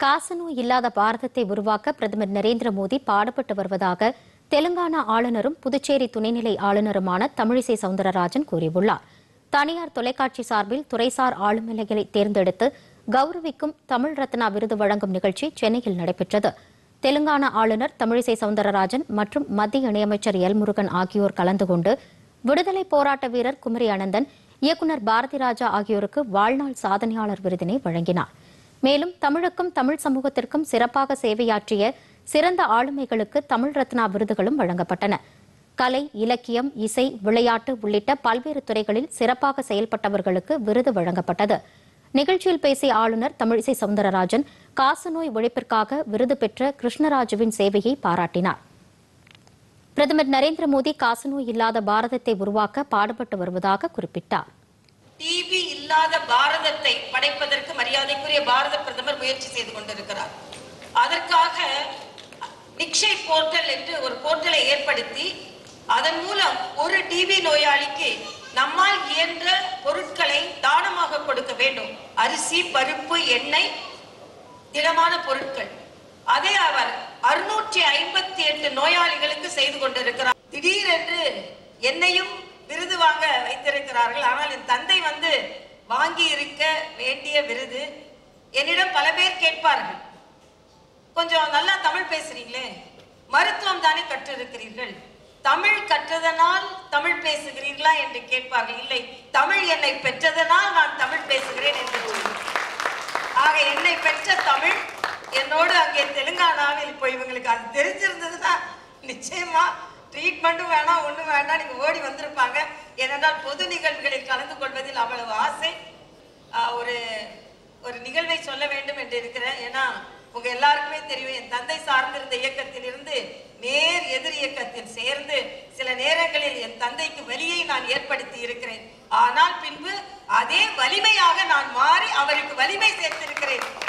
காசநோய் இல்லாத பாரதத்தை உருவாக்க பிரதமர் நரேந்திர மோடி பாடுபட்டு வருவதாக தெலுங்கானா ஆளுநரும் புதுச்சேரி துணைநிலை ஆளுநருமான தமிழிசை சவுந்தரராஜன் கூறியுள்ளார் தனியார் தொலைக்காட்சி சார்பில் துறைசார் ஆளுமைகளை தேர்ந்தெடுத்து கௌரவிக்கும் தமிழ் ரத்னா விருது வழங்கும் நிகழ்ச்சி சென்னையில் நடைபெற்றது தெலுங்கானா ஆளுநர் தமிழிசை சவுந்தரராஜன் மற்றும் மத்திய இணையமைச்சர் எல் முருகன் ஆகியோர் கலந்து கொண்டு விடுதலை போராட்ட வீரர் குமரி அனந்தன் இயக்குநர் பாரதி ராஜா ஆகியோருக்கு வாழ்நாள் சாதனையாளர் விருதினை வழங்கினார் மேலும் தமிழுக்கும் தமிழ் சமூகத்திற்கும் சிறப்பாக சேவையாற்றிய சிறந்த ஆளுமைகளுக்கு தமிழ் ரத்னா விருதுகளும் வழங்கப்பட்டன கலை இலக்கியம் இசை விளையாட்டு உள்ளிட்ட பல்வேறு துறைகளில் சிறப்பாக செயல்பட்டவர்களுக்கு விருது வழங்கப்பட்டது நிகழ்ச்சியில் பேசிய ஆளுநர் தமிழிசை சவுந்தரராஜன் காசநோய் ஒழிப்பிற்காக விருது பெற்ற கிருஷ்ணராஜுவின் சேவையை பாராட்டினார் பிரதமர் நரேந்திர மோடி காசநோய் இல்லாத பாரதத்தை உருவாக்க பாடுபட்டு வருவதாக குறிப்பிட்டார் டிவி இல்லாத பாரதத்தை படைப்பதற்கு மரியாதைக்குரிய பாரத பிரதமர் முயற்சி செய்து கொண்டிருக்கிறார் அதற்காக நிக்ஷய் போர்ட்டல் என்று ஒரு போர்ட்டலை ஏற்படுத்தி அதன் மூலம் ஒரு டிவி நோயாளிக்கு நம்மால் இயன்ற பொருட்களை தானமாக கொடுக்க வேண்டும் அரிசி பருப்பு எண்ணெய் திடமான பொருட்கள் அதை அவர் அறுநூற்றி ஐம்பத்தி எட்டு நோயாளிகளுக்கு செய்து கொண்டிருக்கிறார் திடீரென்று என்னையும் விருது வாங்க வைத்திருக்கிறார்கள் ஆனால் என் தந்தை வந்து வாங்கி இருக்க வேண்டிய விருது என்னிடம் பல பேர் கேட்பார்கள் கொஞ்சம் நல்லா தமிழ் பேசுறீங்களே மருத்துவம் தானே கற்றிருக்கிறீர்கள் தமிழ் கற்றதனால் தமிழ் பேசுகிறீர்களா என்று கேட்பார்கள் இல்லை தமிழ் என்னை பெற்றதனால் நான் தமிழ் பேசுகிறேன் என்று சொல்லுவேன். ஆக என்னை பெற்ற தமிழ் என்னோடு அங்கே தெலுங்கானாவில் இப்போ இவங்களுக்கு அது தெரிஞ்சிருந்ததுன்னா நிச்சயமா ட்ரீட்மெண்ட்டும் வேணாம் ஒன்றும் வேண்டாம் நீங்கள் ஓடி வந்திருப்பாங்க ஏனென்றால் பொது நிகழ்வுகளில் கலந்து கொள்வதில் அவ்வளவு ஆசை ஆஹ், ஒரு ஒரு நிகழ்வை சொல்ல வேண்டும் என்று இருக்கிறேன் ஏன்னா உங்க எல்லாருக்குமே தெரியும் என் தந்தை சார்ந்திருந்த இயக்கத்தில் இருந்து நேர் எதிர் இயக்கத்தில் சேர்ந்து சில நேரங்களில் என் தந்தைக்கு வலியை நான் ஏற்படுத்தி இருக்கிறேன் ஆனால் பின்பு அதே வலிமையாக நான் மாறி அவருக்கு வலிமை சேர்த்திருக்கிறேன்